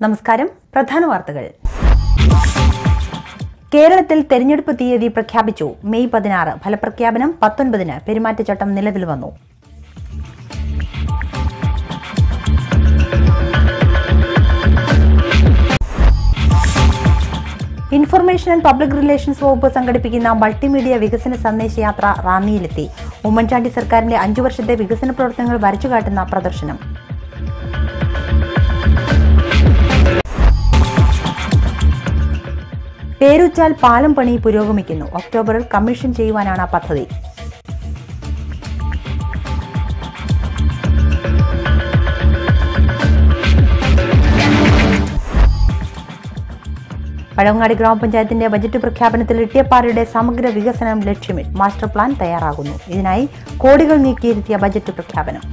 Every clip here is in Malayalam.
നമസ്കാരം പ്രധാന വാർത്തകൾ കേരളത്തിൽ തെരഞ്ഞെടുപ്പ് തീയതി പ്രഖ്യാപിച്ചു മെയ് പതിനാറ് ഫലപ്രഖ്യാപനം പത്തൊൻപതിന് പെരുമാറ്റച്ചട്ടം നിലവിൽ വന്നു ഇൻഫർമേഷൻ ആൻഡ് പബ്ലിക് റിലേഷൻസ് വകുപ്പ് സംഘടിപ്പിക്കുന്ന മൾട്ടിമീഡിയ വികസന സന്ദേശയാത്ര റാന്നിയിലെത്തി ഉമ്മൻചാണ്ടി സർക്കാരിന്റെ അഞ്ചു വർഷത്തെ വികസന പ്രവർത്തനങ്ങൾ വരച്ചുകാട്ടുന്ന പ്രദർശനം പേരുച്ചാൽ പാലം പണി പുരോഗമിക്കുന്നു ഒക്ടോബറിൽ കമ്മീഷൻ ചെയ്യുവാനാണ് പദ്ധതി പഴവങ്ങാടി ഗ്രാമപഞ്ചായത്തിന്റെ ബജറ്റ് പ്രഖ്യാപനത്തിൽ ഇട്ടിയപ്പാറയുടെ സമഗ്ര വികസനം ലക്ഷ്യമിട്ട് മാസ്റ്റർ പ്ലാൻ തയ്യാറാകുന്നു ഇതിനായി കോടികൾ നീക്കിയിരുത്തിയ ബജറ്റ് പ്രഖ്യാപനം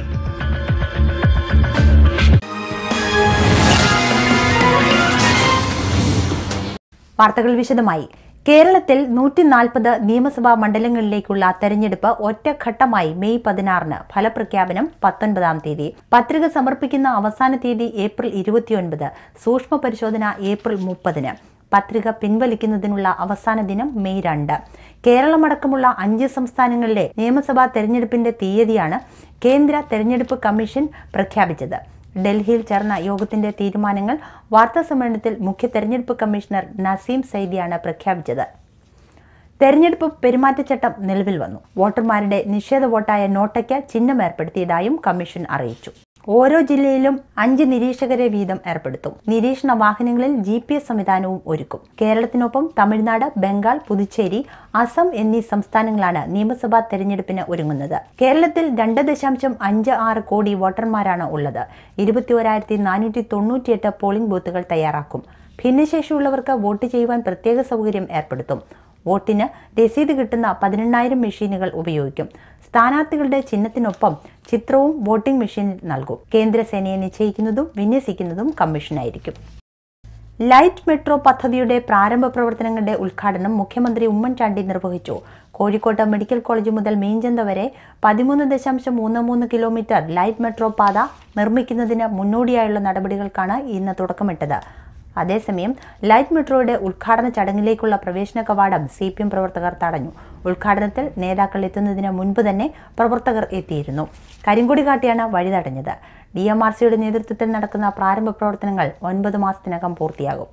വാർത്തകൾ വിശദമായി കേരളത്തിൽ നൂറ്റി നാൽപ്പത് നിയമസഭാ മണ്ഡലങ്ങളിലേക്കുള്ള തെരഞ്ഞെടുപ്പ് ഒറ്റഘട്ടമായി മെയ് പതിനാറിന് ഫലപ്രഖ്യാപനം പത്തൊൻപതാം തീയതി പത്രിക സമർപ്പിക്കുന്ന അവസാന തീയതി ഏപ്രിൽ ഇരുപത്തിയൊൻപത് സൂക്ഷ്മ പരിശോധന ഏപ്രിൽ മുപ്പതിന് പത്രിക പിൻവലിക്കുന്നതിനുള്ള അവസാന ദിനം മെയ് രണ്ട് കേരളമടക്കമുള്ള അഞ്ച് സംസ്ഥാനങ്ങളിലെ നിയമസഭാ തെരഞ്ഞെടുപ്പിന്റെ തീയതിയാണ് കേന്ദ്ര തെരഞ്ഞെടുപ്പ് കമ്മീഷൻ പ്രഖ്യാപിച്ചത് ഡൽഹിയിൽ ചേർന്ന യോഗത്തിന്റെ തീരുമാനങ്ങൾ വാർത്താസമ്മേളനത്തിൽ മുഖ്യ തെരഞ്ഞെടുപ്പ് കമ്മീഷണർ നസീം സൈദിയാണ് പ്രഖ്യാപിച്ചത് തെരഞ്ഞെടുപ്പ് പെരുമാറ്റച്ചട്ടം നിലവിൽ വന്നു വോട്ടർമാരുടെ നിഷേധ വോട്ടായ നോട്ടയ്ക്ക് ചിഹ്നം ഏർപ്പെടുത്തിയതായും കമ്മീഷൻ അറിയിച്ചു ഓരോ ജില്ലയിലും അഞ്ച് നിരീക്ഷകരെ വീതം ഏർപ്പെടുത്തും നിരീക്ഷണ വാഹനങ്ങളിൽ ജി പി എസ് സംവിധാനവും ഒരുക്കും കേരളത്തിനൊപ്പം തമിഴ്നാട് ബംഗാൾ പുതുച്ചേരി അസം എന്നീ സംസ്ഥാനങ്ങളാണ് നിയമസഭാ തെരഞ്ഞെടുപ്പിന് ഒരുങ്ങുന്നത് കേരളത്തിൽ രണ്ട് ദശാംശം അഞ്ച് ആറ് കോടി വോട്ടർമാരാണ് ഉള്ളത് ഇരുപത്തിയോരായിരത്തി നാനൂറ്റി തൊണ്ണൂറ്റിയെട്ട് പോളിംഗ് ബൂത്തുകൾ തയ്യാറാക്കും ഭിന്നശേഷിയുള്ളവർക്ക് വോട്ട് ചെയ്യുവാൻ പ്രത്യേക സൗകര്യം ഏർപ്പെടുത്തും വോട്ടിന് രസീത് കിട്ടുന്ന പതിനെണ്ണായിരം മെഷീനുകൾ ഉപയോഗിക്കും സ്ഥാനാർത്ഥികളുടെ ചിഹ്നത്തിനൊപ്പം ചിത്രവും വോട്ടിംഗ് മെഷീനിൽ നൽകും കേന്ദ്രസേനയെ നിശ്ചയിക്കുന്നതും വിന്യസിക്കുന്നതും കമ്മീഷനായിരിക്കും ലൈറ്റ് മെട്രോ പദ്ധതിയുടെ പ്രാരംഭ പ്രവർത്തനങ്ങളുടെ ഉദ്ഘാടനം മുഖ്യമന്ത്രി ഉമ്മൻചാണ്ടി നിർവഹിച്ചു കോഴിക്കോട്ട് മെഡിക്കൽ കോളേജ് മുതൽ മീഞ്ചന്ത വരെ പതിമൂന്ന് ദശാംശം മൂന്ന് മൂന്ന് കിലോമീറ്റർ ലൈറ്റ് മെട്രോ പാത നിർമ്മിക്കുന്നതിന് മുന്നോടിയായുള്ള നടപടികൾക്കാണ് ഇന്ന് തുടക്കമിട്ടത് അതേസമയം ലൈറ്റ് മെട്രോയുടെ ഉദ്ഘാടന ചടങ്ങിലേക്കുള്ള പ്രവേശന കവാടം സി പി എം പ്രവർത്തകർ തടഞ്ഞു ഉദ്ഘാടനത്തിൽ നേതാക്കൾ എത്തുന്നതിന് മുൻപ് തന്നെ പ്രവർത്തകർ എത്തിയിരുന്നു കരിങ്കൊടി കാട്ടിയാണ് വഴി തടഞ്ഞത് ഡി എം ആർ സിയുടെ നേതൃത്വത്തിൽ നടക്കുന്ന പ്രാരംഭ പ്രവർത്തനങ്ങൾ ഒൻപത് മാസത്തിനകം പൂർത്തിയാകും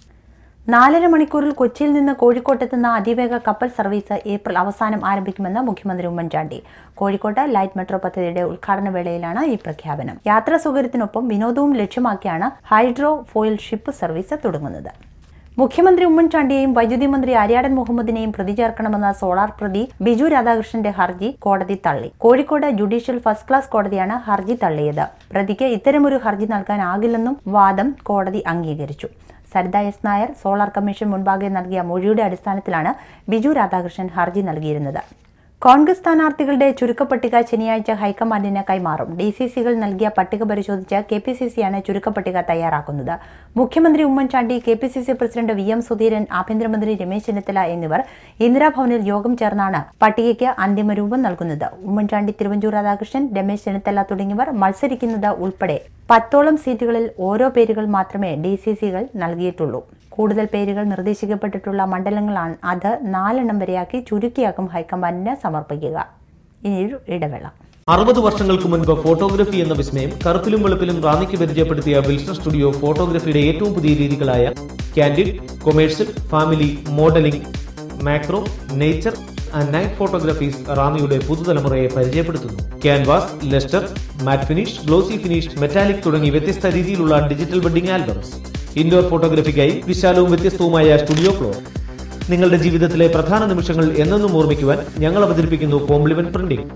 നാലര മണിക്കൂറിൽ കൊച്ചിയിൽ നിന്ന് കോഴിക്കോട്ടെത്തുന്ന അതിവേഗ കപ്പൽ സർവീസ് ഏപ്രിൽ അവസാനം ആരംഭിക്കുമെന്ന് മുഖ്യമന്ത്രി ഉമ്മൻചാണ്ടി കോഴിക്കോട്ട് ലൈറ്റ് മെട്രോ പദ്ധതിയുടെ ഉദ്ഘാടന വേളയിലാണ് ഈ പ്രഖ്യാപനം യാത്രാ സൗകര്യത്തിനൊപ്പം വിനോദവും ലക്ഷ്യമാക്കിയാണ് ഹൈഡ്രോ ഫോയിൽ ഷിപ്പ് സർവീസ് തുടങ്ങുന്നത് മുഖ്യമന്ത്രി ഉമ്മൻചാണ്ടിയെയും വൈദ്യുതി മന്ത്രി ആര്യാടൻ മുഹമ്മദിനെയും പ്രതി ചേർക്കണമെന്ന സോളാർ പ്രതി ബിജു രാധാകൃഷ്ണന്റെ ഹർജി കോടതി തള്ളി കോഴിക്കോട് ജുഡീഷ്യൽ ഫസ്റ്റ് ക്ലാസ് കോടതിയാണ് ഹർജി തള്ളിയത് പ്രതിക്ക് ഇത്തരമൊരു ഹർജി നൽകാനാകില്ലെന്നും വാദം കോടതി അംഗീകരിച്ചു Saritha S Nair solar commission മുൻപാകെ നൽകിയ മൊഴിയുടെ അടിസ്ഥാനത്തിലാണ് ബിജു രാധാകൃഷ്ണൻ ഹർജി നൽകിയിരുന്നത് കോൺഗ്രസ് സ്ഥാനാർത്ഥികളുടെ ചുരുക്കപ്പട്ടിക ശനിയാഴ്ച ഹൈക്കമാൻഡിന് കൈമാറും ഡി സി സികൾ നൽകിയ പട്ടിക പരിശോധിച്ച് കെ പി സി സിയാണ് ചുരുക്കപ്പട്ടിക തയ്യാറാക്കുന്നത് മുഖ്യമന്ത്രി Oommen Chandy K P C C president V M Sudheeran ആഭ്യന്തരമന്ത്രി രമേശ് ചെന്നിത്തല എന്നിവർ ഇന്ദിരാഭവനിൽ യോഗം ചേർന്നാണ് പട്ടികയ്ക്ക് അന്തിമ രൂപം നൽകുന്നത് ഉമ്മൻചാണ്ടി തിരുവഞ്ചൂർ രാധാകൃഷ്ണൻ രമേശ് ചെന്നിത്തല തുടങ്ങിയവർ മത്സരിക്കുന്നത് ഉൾപ്പെടെ പത്തോളം സീറ്റുകളിൽ ഓരോ പേരുകൾ മാത്രമേ ഡി സി സികൾ നൽകിയിട്ടുള്ളൂ കൂടുതൽ പേരുകൾ നിർദ്ദേശിക്കപ്പെട്ടിട്ടുള്ള മണ്ഡലങ്ങളാണ് അത് നാലെണ്ണം വരെയാക്കി ചുരുക്കിയാക്കും ഹൈക്കമാൻഡിന് സമർപ്പിക്കുക ഇനിയൊരു ഇടവേള അറുപത് വർഷങ്ങൾക്ക് മുൻപ് ഫോട്ടോഗ്രഫി എന്ന വിസ്മയം കറുപ്പിലും വെളുപ്പിലും റാന്നിക്ക് പരിചയപ്പെടുത്തിയ വിൽസൺ സ്റ്റുഡിയോ ഫോട്ടോഗ്രഫിയുടെ ഏറ്റവും പുതിയ രീതികളായ candid commercial family modelling macro nature and night photographies റാന്നിയുടെ പുതുതലമുറയെ പരിചയപ്പെടുത്തുന്നു canvas lustre matte finish glossy finish metallic തുടങ്ങി വ്യത്യസ്ത രീതിയിലുള്ള ഡിജിറ്റൽ വെഡിംഗ് ആൽബംസ് ഇൻഡോർ ഫോട്ടോഗ്രഫിക്കായി വിശാലവും വ്യത്യസ്തവുമായ സ്റ്റുഡിയോ ഫ്ലോർ നിങ്ങളുടെ ജീവിതത്തിലെ പ്രധാന നിമിഷങ്ങൾ എന്നെന്നും ഓർമ്മിക്കുവാൻ ഞങ്ങൾ അവതരിപ്പിക്കുന്നു കോംപ്ലിമെന്റ് പ്രിന്റിംഗ്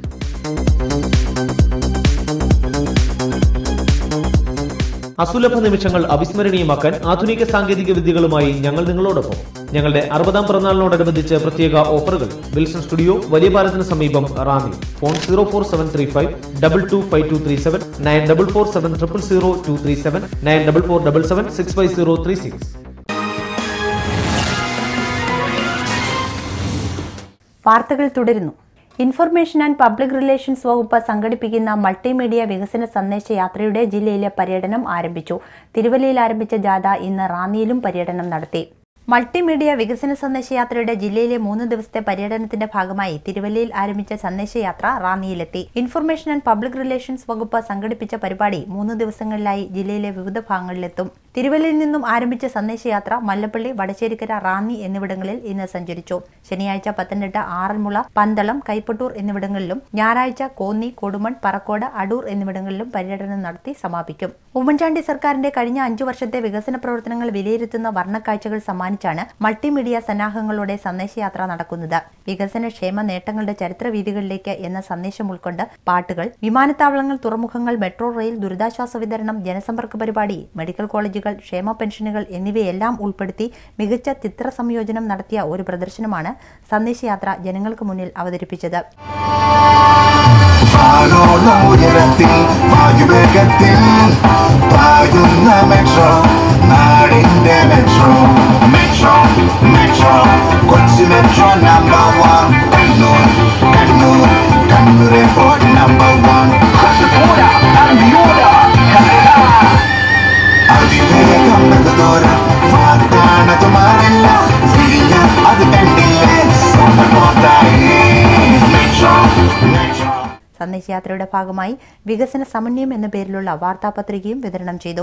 അസുലഭ നിമിഷങ്ങൾ അവിസ്മരണീയമാക്കാൻ ആധുനിക സാങ്കേതിക വിദ്യകളുമായി ഞങ്ങൾ നിങ്ങളോടൊപ്പം ഞങ്ങളുടെ അറുപതാം പിറന്നാളിനോടനുബന്ധിച്ച് പ്രത്യേക ഓഫറുകൾ വിൽസൺ സ്റ്റുഡിയോ വലിയ പാലത്തിന് സമീപം Ranni phone zero four seven three five double two five two three seven nine double four seven triple zero two three seven nine double four double seven six five zero three six വാർത്തകൾ തുടരുന്നു ഇൻഫർമേഷൻ ആൻഡ് പബ്ലിക് റിലേഷൻസ് വകുപ്പ് സംഘടിപ്പിക്കുന്ന മൾട്ടിമീഡിയ വികസന സന്ദേശ യാത്രയുടെ ജില്ലയിലെ പര്യടനം ആരംഭിച്ചു തിരുവല്ലയിൽ ആരംഭിച്ച ജാഥ ഇന്ന് റാന്നിയിലും പര്യടനം നടത്തി മൾട്ടിമീഡിയ വികസന സന്ദേശയാത്രയുടെ ജില്ലയിലെ മൂന്ന് ദിവസത്തെ പര്യടനത്തിന്റെ ഭാഗമായി തിരുവല്ലയിൽ ആരംഭിച്ച സന്ദേശയാത്ര റാന്നിയിലെത്തി ഇൻഫർമേഷൻ ആൻഡ് പബ്ലിക് റിലേഷൻസ് വകുപ്പ് സംഘടിപ്പിച്ച പരിപാടി മൂന്ന് ദിവസങ്ങളിലായി ജില്ലയിലെ വിവിധ ഭാഗങ്ങളിലെത്തും തിരുവല്ലയിൽ നിന്നും ആരംഭിച്ച സന്ദേശയാത്ര മല്ലപ്പള്ളി വടശ്ശേരിക്കര റാന്നി എന്നിവിടങ്ങളിൽ ഇന്ന് സഞ്ചരിച്ചു ശനിയാഴ്ച പത്തനംതിട്ട ആറന്മുള പന്തളം കൈപ്പട്ടൂർ എന്നിവിടങ്ങളിലും ഞായറാഴ്ച കോന്നി കൊടുമൺ പറക്കോട് അടൂർ എന്നിവിടങ്ങളിലും പര്യടനം നടത്തി സമാപിക്കും ഉമ്മൻചാണ്ടി സർക്കാരിന്റെ കഴിഞ്ഞ അഞ്ചു വർഷത്തെ വികസന പ്രവർത്തനങ്ങൾ വിലയിരുത്തുന്ന വർണ്ണക്കാഴ്ചകൾ സമ്മാനിച്ചാണ് മൾട്ടിമീഡിയ സന്നാഹങ്ങളുടെ സന്ദേശയാത്ര നടക്കുന്നത് വികസന ക്ഷേമ നേട്ടങ്ങളുടെ ചരിത്രവീതികളിലേക്ക് എന്ന സന്ദേശം ഉൾക്കൊണ്ട് പാട്ടുകൾ വിമാനത്താവളങ്ങൾ തുറമുഖങ്ങൾ മെട്രോ റെയിൽ ദുരിതാശ്വാസ വിതരണം ജനസമ്പർക്ക പരിപാടി മെഡിക്കൽ കോളേജുകൾ ക്ഷേമ പെൻഷനുകൾ എന്നിവയെല്ലാം ഉൾപ്പെടുത്തി മികച്ച ചിത്ര സംയോജനം നടത്തിയ ഒരു പ്രദർശനമാണ് സന്ദേശയാത്ര ജനങ്ങൾക്ക് മുന്നിൽ അവതരിപ്പിച്ചത് ആലോല ഉയരത്തിൽ വായുവേഗത്തിൽ പായുന്ന മെട്രോ നാടിന്റെ metro metro metro Kochi metro number one Kannur Kannur Kannur airport number one അതിവേഗം ബഹുദൂരം വാഗ്ദാനത് മാറില്ല സിരിയ അത് കണ്ടില്ലേ സൂപ്പർ മോട്ടായി മെട്രോ മെട്രോ സന്ദേശയാത്രയുടെ ഭാഗമായി വികസന സമന്വയം എന്ന പേരിലുള്ള വാർത്താപത്രികയും വിതരണം ചെയ്തു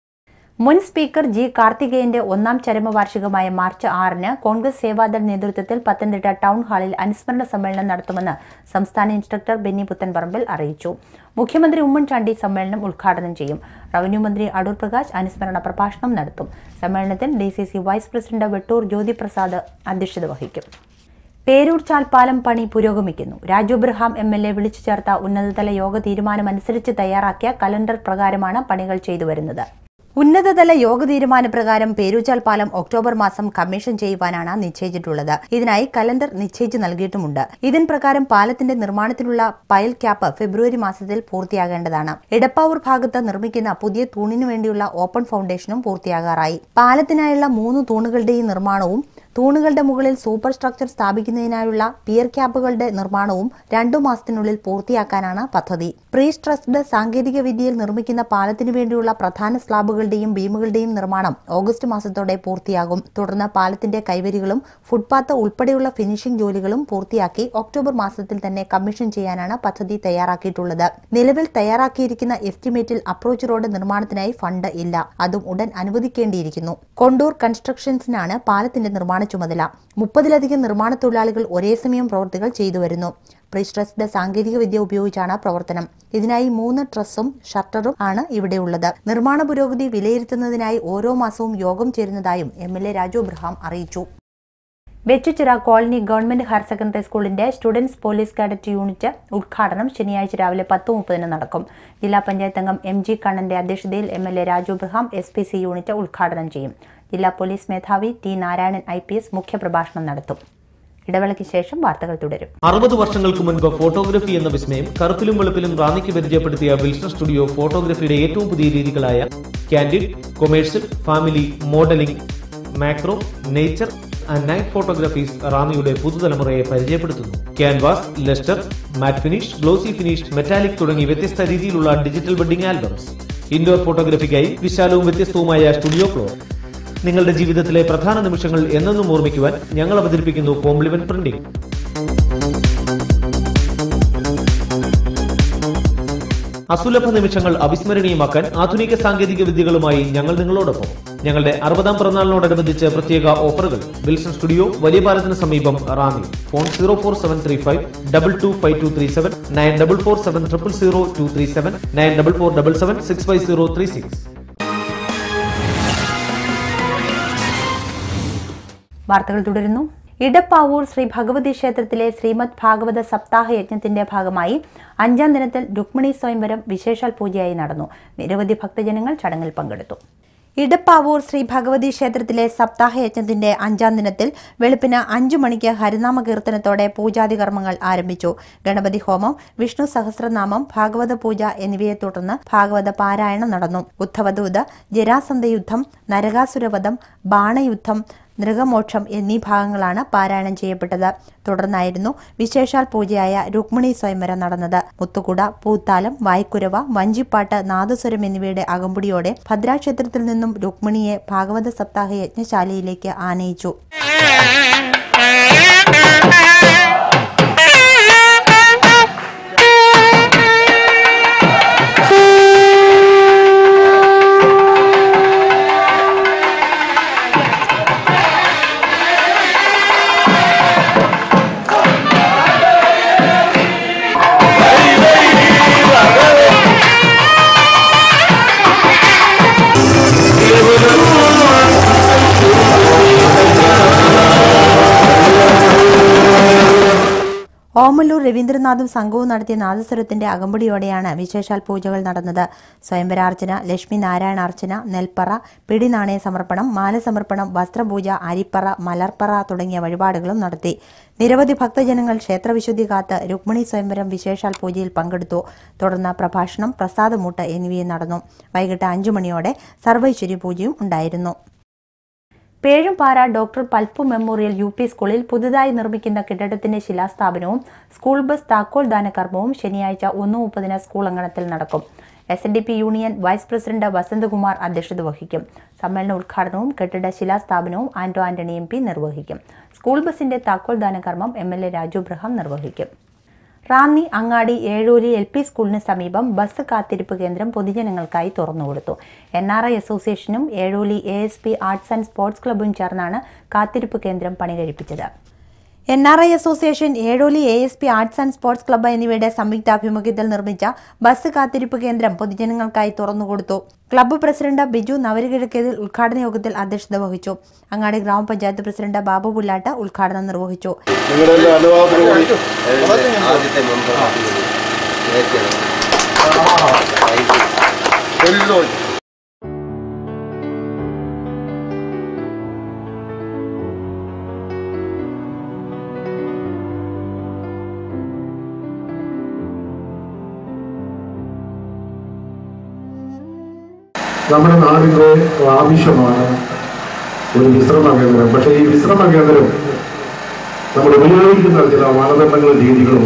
മുൻ സ്പീക്കർ ജി കാർത്തികേയന്റെ ഒന്നാം ചരമവാർഷികമായ മാർച്ച് ആറിന് കോൺഗ്രസ് സേവാദൾ നേതൃത്വത്തിൽ പത്തനംതിട്ട ടൗൺ ഹാളിൽ അനുസ്മരണ സമ്മേളനം നടത്തുമെന്ന് സംസ്ഥാന ഇൻസ്ട്രക്ടർ ബെന്നി പുത്തൻപറമ്പിൽ അറിയിച്ചു മുഖ്യമന്ത്രി ഉമ്മൻചാണ്ടി സമ്മേളനം ഉദ്ഘാടനം ചെയ്യും റവന്യൂ മന്ത്രി അടൂർ പ്രകാശ് അനുസ്മരണ പ്രഭാഷണം നടത്തും സമ്മേളനത്തിൽ D C C vice president Vettoor Jyothiprasad അധ്യക്ഷത വഹിക്കും പേരൂർ ചാൽപ്പാലം പണി പുരോഗമിക്കുന്നു Raju Abraham M L A വിളിച്ചു ചേർത്ത ഉന്നതതല യോഗ തീരുമാനമനുസരിച്ച് തയ്യാറാക്കിയ കലണ്ടർ പ്രകാരമാണ് പണികൾ ചെയ്തുവരുന്നത് ഉന്നതതല യോഗ തീരുമാനപ്രകാരം പേരൂച്ചാൽ പാലം ഒക്ടോബർ മാസം കമ്മീഷൻ ചെയ്യുവാനാണ് നിശ്ചയിച്ചിട്ടുള്ളത് ഇതിനായി കലണ്ടർ നിശ്ചയിച്ചു നൽകിയിട്ടുമുണ്ട് ഇതിൻ പ്രകാരം പാലത്തിന്റെ നിർമ്മാണത്തിനുള്ള പയൽ ക്യാപ്പ് ഫെബ്രുവരി മാസത്തിൽ പൂർത്തിയാകേണ്ടതാണ് എടപ്പാവൂർ ഭാഗത്ത് നിർമ്മിക്കുന്ന പുതിയ തൂണിനു വേണ്ടിയുള്ള ഓപ്പൺ ഫൗണ്ടേഷനും പൂർത്തിയാകാറായി പാലത്തിനായുള്ള മൂന്ന് തൂണുകളുടെയും നിർമ്മാണവും തൂണുകളുടെ മുകളിൽ സൂപ്പർ സ്ട്രക്ചർ സ്ഥാപിക്കുന്നതിനായുള്ള പിയർ ക്യാപ്പുകളുടെ നിർമ്മാണവും രണ്ടു മാസത്തിനുള്ളിൽ പൂർത്തിയാക്കാനാണ് പദ്ധതി പ്രീ സ്ട്രസ്ഡ് സാങ്കേതിക വിദ്യയിൽ നിർമ്മിക്കുന്ന പാലത്തിനു വേണ്ടിയുള്ള പ്രധാന സ്ലാബുകളുടെയും ബീമുകളുടെയും നിർമ്മാണം ഓഗസ്റ്റ് മാസത്തോടെ പൂർത്തിയാകും തുടർന്ന് പാലത്തിന്റെ കൈവരികളും ഫുട്പാത്ത് ഉൾപ്പെടെയുള്ള ഫിനിഷിംഗ് ജോലികളും പൂർത്തിയാക്കി ഒക്ടോബർ മാസത്തിൽ തന്നെ കമ്മീഷൻ ചെയ്യാനാണ് പദ്ധതി തയ്യാറാക്കിയിട്ടുള്ളത് നിലവിൽ തയ്യാറാക്കിയിരിക്കുന്ന എസ്റ്റിമേറ്റിൽ അപ്രോച്ച് റോഡ് നിർമ്മാണത്തിനായി ഫണ്ട് ഇല്ല അതും ഉടൻ അനുവദിക്കേണ്ടിയിരിക്കുന്നു കൊണ്ടൂർ കൺസ്ട്രക്ഷൻസിനാണ് പാലത്തിന്റെ നിർമ്മാണ ചുമതല മുപ്പതിലധികം നിർമ്മാണ തൊഴിലാളികൾ ഒരേ സമയം പ്രവൃത്തികൾ ചെയ്തുവരുന്നു പ്രീസ്ട്രസ്ഡ് സാങ്കേതിക വിദ്യ ഉപയോഗിച്ചാണ് പ്രവർത്തനം ഇതിനായി മൂന്ന് ട്രസ്സും ഷട്ടറും ആണ് ഇവിടെയുള്ളത് നിർമ്മാണ പുരോഗതി വിലയിരുത്തുന്നതിനായി ഓരോ മാസവും യോഗം ചേരുന്നതായും M L A Raju Abraham അറിയിച്ചു Vechoochira colony government higher secondary സ്കൂളിന്റെ സ്റ്റുഡൻസ് പോലീസ് കാഡറ്റ് യൂണിറ്റ് ഉദ്ഘാടനം ശനിയാഴ്ച രാവിലെ പത്ത് മുപ്പതിന് നടക്കും ജില്ലാ പഞ്ചായത്ത് അംഗം എം ജി കണ്ണന്റെ അധ്യക്ഷതയിൽ M L A Raju Abraham S P C unit ഉദ്ഘാടനം ചെയ്യും ജില്ലാ പോലീസ് മേധാവി T Narayanan I P S മുഖ്യപ്രഭാഷണം നടത്തും ഇടവേളയ്ക്ക് ശേഷം വാർത്തകൾ തുടരും അറുപത് വർഷങ്ങൾക്ക് മുൻപ് ഫോട്ടോഗ്രഫി എന്ന വിസ്മയം കറുപ്പിലും വെളുപ്പിലും റാന്നിക്ക് പരിചയപ്പെടുത്തിയ വിൽസൺ സ്റ്റുഡിയോ ഫോട്ടോഗ്രഫിയുടെ ഏറ്റവും പുതിയ രീതികളായ candid commercial family modelling macro nature and night photographies റാന്നിയുടെ പുതുതലമുറയെ പരിചയപ്പെടുത്തുന്നു canvas lustre matte finish glossy finish metallic തുടങ്ങി വ്യത്യസ്ത രീതിയിലുള്ള ഡിജിറ്റൽ വെഡിംഗ് ആൽബംസ് ഇൻഡോർ ഫോട്ടോഗ്രഫിക്കായി വിശാലവും വ്യത്യസ്തവുമായ സ്റ്റുഡിയോ ഫ്ലോർ നിങ്ങളുടെ ജീവിതത്തിലെ പ്രധാന നിമിഷങ്ങൾ എന്നെന്നും ഓർമ്മിക്കുവാൻ ഞങ്ങൾ അവതരിപ്പിക്കുന്നു കോംപ്ലിമെന്റ് പ്രിന്റിംഗ് അസുലഭ നിമിഷങ്ങൾ അവിസ്മരണീയമാക്കാൻ ആധുനിക സാങ്കേതിക വിദ്യകളുമായി ഞങ്ങൾ നിങ്ങളോടൊപ്പം ഞങ്ങളുടെ അറുപതാം പിറന്നാളിനോടനുബന്ധിച്ച് പ്രത്യേക ഓഫറുകൾ വിൽസൺ സ്റ്റുഡിയോ വലിയ പാലത്തിന് സമീപം Ranni phone zero four seven three five double two five two three seven nine double four seven triple zero two three seven nine double four double seven six five zero three six വാർത്തകൾ തുടരുന്നു ഇടപ്പാവൂർ ശ്രീ ഭഗവതി ക്ഷേത്രത്തിലെ ശ്രീമദ് ഭാഗവത സപ്താഹ യജ്ഞത്തിന്റെ ഭാഗമായി അഞ്ചാം ദിനത്തിൽ രുക്മിണി സ്വയംവരം വിശേഷാൽ പൂജയായി നടന്നു നിരവധി ഭക്തജനങ്ങൾ ചടങ്ങിൽ പങ്കെടുത്തു ഇടപ്പാവൂർ ശ്രീ ഭഗവതി ക്ഷേത്രത്തിലെ സപ്താഹ യജ്ഞത്തിന്റെ അഞ്ചാം ദിനത്തിൽ വെളുപ്പിന് അഞ്ചു മണിക്ക് ഹരിനാമ കീർത്തനത്തോടെ പൂജാതി കർമ്മങ്ങൾ ആരംഭിച്ചു ഗണപതി ഹോമം വിഷ്ണു സഹസ്രനാമം ഭാഗവത പൂജ എന്നിവയെ തുടർന്ന് ഭാഗവത പാരായണം നടന്നു ഉദ്ധവദൂത് ജരാസന്ധ യുദ്ധം നരകാസുരവധം ബാണയുദ്ധം നൃഗമോക്ഷം എന്നീ ഭാഗങ്ങളാണ് പാരായണം ചെയ്യപ്പെട്ടത് തുടർന്നായിരുന്നു വിശേഷാൽ പൂജയായ രുക്മിണി സ്വയംവരം നടന്നത് മുത്തുകുട പൂത്താലം വായ്ക്കുരവ വഞ്ചിപ്പാട്ട് നാദസ്വരം എന്നിവയുടെ അകമ്പടിയോടെ ഭദ്രാക്ഷേത്രത്തിൽ നിന്നും രുക്മിണിയെ ഭാഗവത സപ്താഹ യജ്ഞശാലയിലേക്ക് ആനയിച്ചു ഓമല്ലൂർ രവീന്ദ്രനാഥും സംഘവും നടത്തിയ നാദസ്വരത്തിന്റെ അകമ്പടിയോടെയാണ് വിശേഷാൽ പൂജകൾ നടന്നത് സ്വയംവരാർച്ചന ലക്ഷ്മി നാരായണാർച്ചന നെൽപ്പറ പിടിനാണയ സമർപ്പണം മാലസമർപ്പണം വസ്ത്രപൂജ അരിപ്പറ മലർപ്പറ തുടങ്ങിയ വഴിപാടുകളും നടത്തി നിരവധി ഭക്തജനങ്ങൾ ക്ഷേത്രവിശുദ്ധി കാത്ത് രുക്മിണി സ്വയംവരം വിശേഷാൽ പൂജയിൽ പങ്കെടുത്തു തുടർന്ന് പ്രഭാഷണം പ്രസാദമൂട്ട് എന്നിവയും നടന്നു വൈകിട്ട് അഞ്ചു മണിയോടെ സർവൈശ്വര്യ പൂജയും ഉണ്ടായിരുന്നു Pezhumpara doctor Palpu memorial U P സ്കൂളിൽ പുതുതായി നിർമ്മിക്കുന്ന കെട്ടിടത്തിന്റെ ശിലാസ്ഥാപനവും സ്കൂൾ ബസ് താക്കോൽ ദാന കർമ്മവും ശനിയാഴ്ച ഒന്ന് മുപ്പതിന് സ്കൂൾ അങ്കണത്തിൽ നടക്കും S N D P union vice president Vasanthakumar അധ്യക്ഷത വഹിക്കും സമ്മേളന ഉദ്ഘാടനവും കെട്ടിട ശിലാസ്ഥാപനവും ആന്റോ ആന്റണി എം പി നിർവഹിക്കും സ്കൂൾ ബസിന്റെ താക്കോൽ ദാന കർമ്മം M L A Raju Abraham നിർവഹിക്കും റാന്നി അങ്ങാടി ഏഴൂരി എൽ പി സ്കൂളിന് സമീപം ബസ് കാത്തിരിപ്പ് കേന്ദ്രം പൊതുജനങ്ങൾക്കായി തുറന്നുകൊടുത്തു എൻ ആർ ഐ അസോസിയേഷനും Ezholi A S P arts and sports ക്ലബ്ബും ചേർന്നാണ് കാത്തിരിപ്പ് കേന്ദ്രം പണികഴിപ്പിച്ചത് N R I association Ezholi A S P arts and sports club എന്നിവയുടെ സംയുക്താഭിമുഖ്യത്തിൽ നിർമ്മിച്ച ബസ് കാത്തിരിപ്പ് കേന്ദ്രം പൊതുജനങ്ങൾക്കായി തുറന്നുകൊടുത്തു ക്ലബ്ബ് പ്രസിഡന്റ് ബിജു നവരുകിഴക്കേതിൽ ഉദ്ഘാടന യോഗത്തിൽ അധ്യക്ഷത വഹിച്ചു അങ്ങാടി ഗ്രാമപഞ്ചായത്ത് പ്രസിഡന്റ് ബാബു പുല്ലാട്ട് ഉദ്ഘാടനം നിർവഹിച്ചു നിങ്ങളുടെ അനുഭവത്തിലൂടെ ആദ്യത്തെ മെമ്പർ നമ്മുടെ നാടിന്റെ ആവശ്യമാണ് ഒരു വിശ്രമ കേന്ദ്രം പക്ഷേ ഈ വിശ്രമ കേന്ദ്രം നമ്മൾ ഉപയോഗിക്കുന്ന ചില മാനദണ്ഡങ്ങളും രീതികളും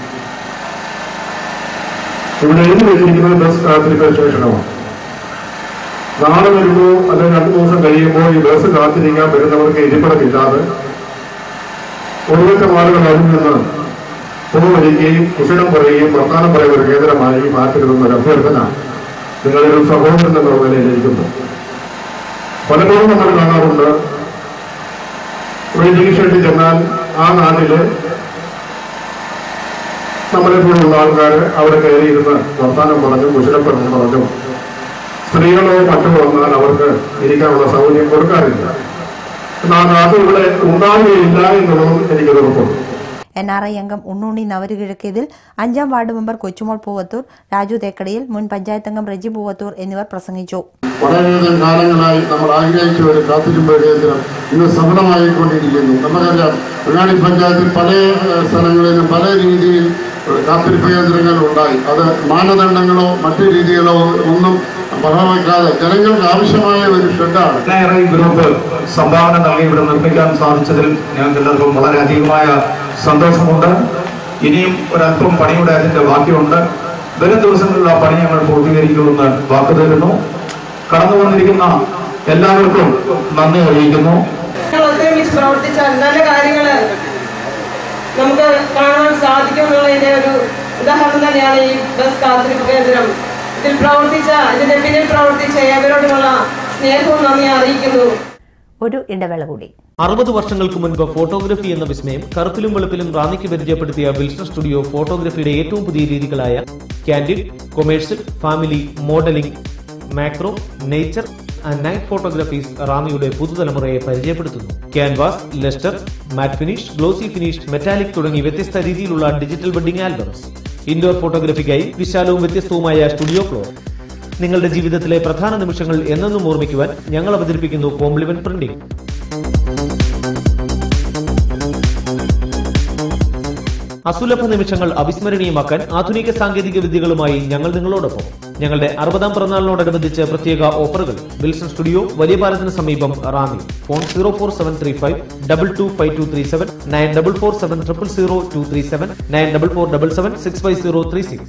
ഇവിടെ എഴുതി വെച്ചിരിക്കുന്നത് ബസ് കാത്തിരിക്കുന്ന സ്റ്റേഷനമാണ് നാളെ വരുമ്പോൾ അല്ലെങ്കിൽ രണ്ടു ദിവസം കഴിയുമ്പോൾ ഈ ബസ് കാത്തിരിക്കാൻ വരുന്നവർക്ക് ഇരിപ്പിടമില്ലാതെ ഒരുപറ്റം ആളുകൾ അതിൽ നിന്ന് പുറമരിക്കുകയും കുശലം പറയുകയും വർത്താനം പറയുന്ന ഒരു കേന്ദ്രമായി മാറ്റരുതെന്ന ഒരു അഭ്യർത്ഥന നിങ്ങളൊരു സഹോദരൻ എന്ന നിലയിൽ ഇരിക്കുന്നു പലപ്പോഴും നമ്മൾ കാണാറുണ്ട് ഒരു ഡിവിഷനിൽ ചെന്നാൽ ആ നാട്ടില് നമ്മളെ പോലുള്ള ആൾക്കാർ അവിടെ കയറിയിരുന്ന് വർത്താനം പറഞ്ഞും കുശലപ്പെടുന്നു പറഞ്ഞും സ്ത്രീകളോ മറ്റോ വന്നാൽ അവർക്ക് ഇരിക്കാനുള്ള സൗകര്യം കൊടുക്കാറില്ല എന്നാൽ അത് ഇവിടെ ഉണ്ടാവുകയില്ല എന്നുള്ളതും എനിക്ക് ഉറപ്പുണ്ട് എൻ ആർ ഐ അംഗം ഉണ്ണുണ്ണി നവരുകിഴക്കേതിൽ അഞ്ചാം വാർഡ് മെമ്പർ കൊച്ചുമോൾ പൂവത്തൂർ രാജു തേക്കടിയിൽ മുൻ പഞ്ചായത്ത് അംഗം റെജി പൂവത്തൂർ എന്നിവർ പ്രസംഗിച്ചു വളരെയധികം കാലങ്ങളായി നമ്മൾ ആഗ്രഹിച്ച ഒരു കാത്തിരിപ്പ് കേന്ദ്രം ഇന്ന് സഫലമായിക്കൊണ്ടിരിക്കുന്നു നമുക്കറിയാം അങ്ങാടി പഞ്ചായത്തിൽ പല ഏഹ്, സ്ഥലങ്ങളിലും പല രീതിയിൽ ഏഹ്, കാത്തിരിപ്പ് കേന്ദ്രങ്ങൾ ഉണ്ടായി അത് മാനദണ്ഡങ്ങളോ മറ്റു രീതികളോ ഒന്നും വകവയ്ക്കാതെ ജനങ്ങൾക്ക് ആവശ്യമായ ഒരു ഷെഡാണ് ഒട്ടേറെ ഗ്രൂപ്പ് സംഭാവന നൽകി ഇവിടെ നിർമ്മിക്കാൻ സാധിച്ചതിൽ ഞങ്ങൾക്ക് എല്ലാവർക്കും വളരെയധികമായ സന്തോഷമുണ്ട് ഇനിയും ഒരല്പം പണിയുടെ അതിന്റെ ബാക്കിയുണ്ട് വരും ദിവസങ്ങളിൽ ആ പണി ഞങ്ങൾ പൂർത്തീകരിക്കുമെന്ന് വാക്ക് തരുന്നു കടന്നു വന്നിരിക്കുന്ന എല്ലാവർക്കും നന്ദി അറിയിക്കുന്നു ഞങ്ങൾ ഒത്തൊരുമിച്ച് പ്രവർത്തിച്ചാൽ നല്ല കാര്യങ്ങൾ നമുക്ക് കാണാൻ സാധിക്കും എന്നുള്ളതിന്റെ ഒരു ഉദാഹരണം തന്നെയാണ് ഈ ബസ് കാത്തിരിപ്പ് കേന്ദ്രം ഇതിൽ പ്രവർത്തിച്ച ഇതിന്റെ പിന്നിൽ പ്രവർത്തിച്ച ഏവരോടുമുള്ള സ്നേഹവും നന്ദി അറിയിക്കുന്നു ഒരു ഇടവേള കൂടി അറുപത് വർഷങ്ങൾക്ക് മുൻപ് ഫോട്ടോഗ്രഫി എന്ന വിസ്മയം കറുപ്പിലും വെളുപ്പിലും റാന്നിക്ക് പരിചയപ്പെടുത്തിയ വിൽസൺ സ്റ്റുഡിയോ ഫോട്ടോഗ്രഫിയുടെ ഏറ്റവും പുതിയ രീതികളായ candid commercial family modelling macro nature and night photographies റാന്നിയുടെ പുതുതലമുറയെ പരിചയപ്പെടുത്തുന്നു canvas lustre matte finish glossy finish metallic തുടങ്ങി വ്യത്യസ്ത രീതിയിലുള്ള ഡിജിറ്റൽ വെഡിംഗ് ആൽബംസ് ഇൻഡോർ ഫോട്ടോഗ്രഫിക്കായി വിശാലവും വ്യത്യസ്തവുമായ സ്റ്റുഡിയോ ഫ്ലോർ നിങ്ങളുടെ ജീവിതത്തിലെ പ്രധാന നിമിഷങ്ങൾ എന്നെന്നും ഓർമ്മിക്കുവാൻ ഞങ്ങൾ അവതരിപ്പിക്കുന്നു കോംപ്ലിമെന്റ് പ്രിന്റിംഗ് അസുലഭ നിമിഷങ്ങൾ അവിസ്മരണീയമാക്കാൻ ആധുനിക സാങ്കേതിക വിദ്യകളുമായി ഞങ്ങൾ നിങ്ങളോടൊപ്പം ഞങ്ങളുടെ അറുപതാം പിറന്നാളിനോടനുബന്ധിച്ച് പ്രത്യേക ഓഫറുകൾ വിൽസൺ സ്റ്റുഡിയോ വലിയ പാലത്തിന് സമീപം Ranni phone zero four seven three five double two five two three seven nine double four seven triple zero two three seven nine double four double seven six five zero three six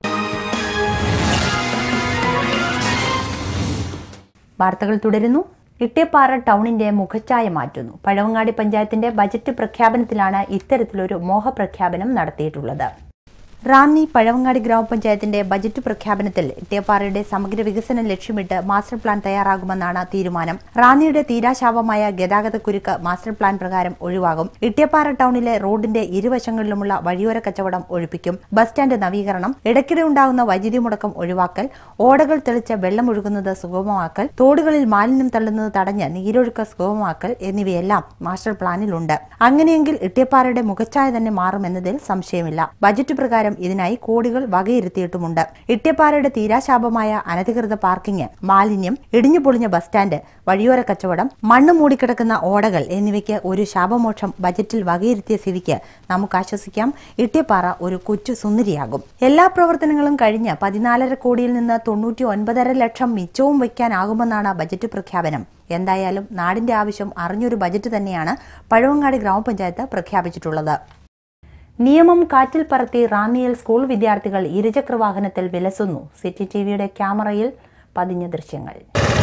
വാർത്തകൾ തുടരുന്നു ഇട്ടേപ്പാറ ടൗണിന്റെ മുഖച്ഛായ മാറ്റുന്നു പഴവങ്ങാടി പഞ്ചായത്തിന്റെ ബജറ്റ് പ്രഖ്യാപനത്തിലാണ് ഇത്തരത്തിലൊരു മോഹപ്രഖ്യാപനം നടത്തിയിട്ടുള്ളത് റാന്നി പഴവങ്ങാടി ഗ്രാമപഞ്ചായത്തിന്റെ ബജറ്റ് പ്രഖ്യാപനത്തിൽ ഇട്ടേപ്പാറയുടെ സമഗ്ര വികസനം ലക്ഷ്യമിട്ട് മാസ്റ്റർ പ്ലാൻ തയ്യാറാകുമെന്നാണ് തീരുമാനം റാന്നിയുടെ തീരാശാപമായ ഗതാഗത കുരുക്ക് മാസ്റ്റർ പ്ലാൻ പ്രകാരം ഒഴിവാകും ഇട്ടേപ്പാറ ടൗണിലെ റോഡിന്റെ ഇരുവശങ്ങളിലുമുള്ള വഴിയോര കച്ചവടം ഒഴിപ്പിക്കും ബസ് സ്റ്റാൻഡ് നവീകരണം ഇടയ്ക്കിടെ ഉണ്ടാകുന്ന വൈദ്യുതി മുടക്കം ഒഴിവാക്കൽ ഓടകൾ തെളിച്ച് വെള്ളം ഒഴുകുന്നത് സുഗമമാക്കൽ തോടുകളിൽ മാലിന്യം തള്ളുന്നത് തടഞ്ഞ് നീരൊഴുക്ക് സുഗമമാക്കൽ എന്നിവയെല്ലാം മാസ്റ്റർ പ്ലാനിലുണ്ട് അങ്ങനെയെങ്കിൽ ഇട്ടിയപ്പാറയുടെ മുഖച്ഛായ തന്നെ മാറുമെന്നതിൽ സംശയമില്ല ബജറ്റ് പ്രകാരം ഇതിനായി കോടികൾ വകയിരുത്തിയിട്ടുമുണ്ട് ഇട്ടിയപ്പാറയുടെ തീരാശാപമായ അനധികൃത പാർക്കിംഗ് മാലിന്യം ഇടിഞ്ഞു പൊളിഞ്ഞ ബസ് സ്റ്റാൻഡ് വഴിയോര കച്ചവടം മണ്ണ് മൂടിക്കിടക്കുന്ന ഓടകൾ എന്നിവയ്ക്ക് ഒരു ശാപമോക്ഷം ബജറ്റിൽ വകയിരുത്തിയ സ്ഥിതിക്ക് നമുക്ക് ആശ്വസിക്കാം ഇട്ടിയപ്പാറ ഒരു കൊച്ചു സുന്ദരിയാകും എല്ലാ പ്രവർത്തനങ്ങളും കഴിഞ്ഞ് പതിനാലര കോടിയിൽ നിന്ന് തൊണ്ണൂറ്റി ഒൻപതര ലക്ഷം മിച്ചവും വയ്ക്കാനാകുമെന്നാണ് ബജറ്റ് പ്രഖ്യാപനം എന്തായാലും നാടിന്റെ ആവശ്യം അറിഞ്ഞൊരു ബജറ്റ് തന്നെയാണ് പഴവങ്ങാടി ഗ്രാമപഞ്ചായത്ത് പ്രഖ്യാപിച്ചിട്ടുള്ളത് നിയമം കാറ്റിൽ പറത്തി റാന്നിയിൽ സ്കൂൾ വിദ്യാർത്ഥികൾ ഇരുചക്ര വാഹനത്തിൽ വിലസുന്നു സിറ്റി ടിവിയുടെ ക്യാമറയിൽ പതിഞ്ഞ ദൃശ്യങ്ങൾ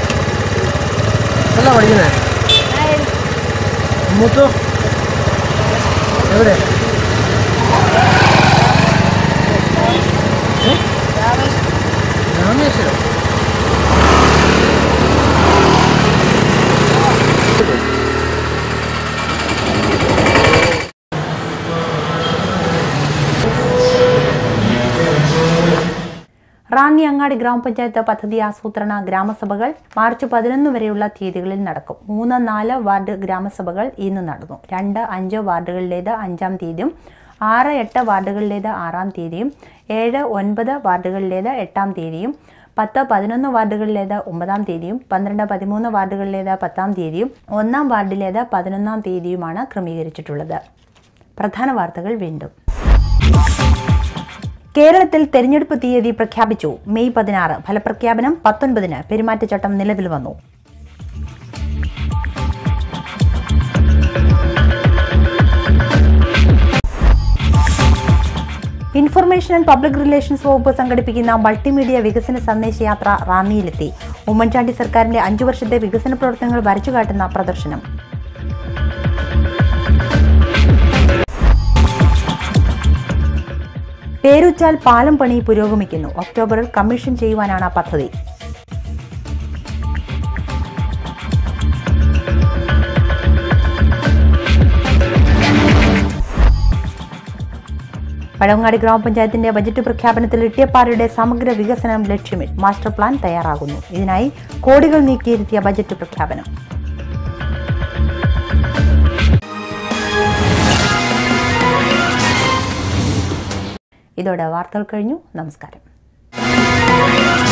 അല്ല പഠിക്കുന്നേ മൂത്തു എവിടെ ഏ? രാമേശ്വരം റാന്നി അങ്ങാടി ഗ്രാമപഞ്ചായത്ത് പദ്ധതി ആസൂത്രണ ഗ്രാമസഭകൾ മാർച്ച് പതിനൊന്ന് വരെയുള്ള തീയതികളിൽ നടക്കും മൂന്ന് നാല് വാർഡ് ഗ്രാമസഭകൾ ഇന്ന് നടന്നു രണ്ട് അഞ്ച് വാർഡുകളിലേത് അഞ്ചാം തീയതിയും ആറ് എട്ട് വാർഡുകളിലേത് ആറാം തീയതിയും ഏഴ് ഒൻപത് വാർഡുകളിലേത് എട്ടാം തീയതിയും പത്ത് പതിനൊന്ന് വാർഡുകളിലേത് ഒമ്പതാം തീയതിയും പന്ത്രണ്ട് പതിമൂന്ന് വാർഡുകളിലേത് പത്താം തീയതിയും ഒന്നാം വാർഡിലേത് പതിനൊന്നാം തീയതിയുമാണ് ക്രമീകരിച്ചിട്ടുള്ളത് പ്രധാന വാർത്തകൾ വീണ്ടും കേരളത്തിൽ തെരഞ്ഞെടുപ്പ് തീയതി പ്രഖ്യാപിച്ചു മെയ് പതിനാറ് ഫലപ്രഖ്യാപനം പത്തൊൻപതിന് പെരുമാറ്റച്ചട്ടം നിലവിൽ വന്നു ഇൻഫർമേഷൻ ആൻഡ് പബ്ലിക് റിലേഷൻസ് വകുപ്പ് സംഘടിപ്പിക്കുന്ന മൾട്ടിമീഡിയ വികസന സന്ദേശയാത്ര റാന്നിയിലെത്തി ഉമ്മൻചാണ്ടി സർക്കാരിന്റെ അഞ്ചു വർഷത്തെ വികസന പ്രവർത്തനങ്ങൾ വരച്ചുകാട്ടുന്ന പ്രദർശനം പേരുച്ചാൽ പാലം പണി പുരോഗമിക്കുന്നു ഒക്ടോബറിൽ കമ്മീഷൻ ചെയ്യുവാനാണ് പദ്ധതി പഴവങ്ങാടി ഗ്രാമപഞ്ചായത്തിന്റെ ബജറ്റ് പ്രഖ്യാപനത്തിൽ ഇട്ടിയപ്പാറയുടെ സമഗ്ര വികസനം ലക്ഷ്യമിട്ട് മാസ്റ്റർ പ്ലാൻ തയ്യാറാകുന്നു ഇതിനായി കോടികൾ നീക്കിയിരുത്തിയ ബജറ്റ് പ്രഖ്യാപനം ഇതോടെ വാർത്തകൾ കഴിഞ്ഞു നമസ്കാരം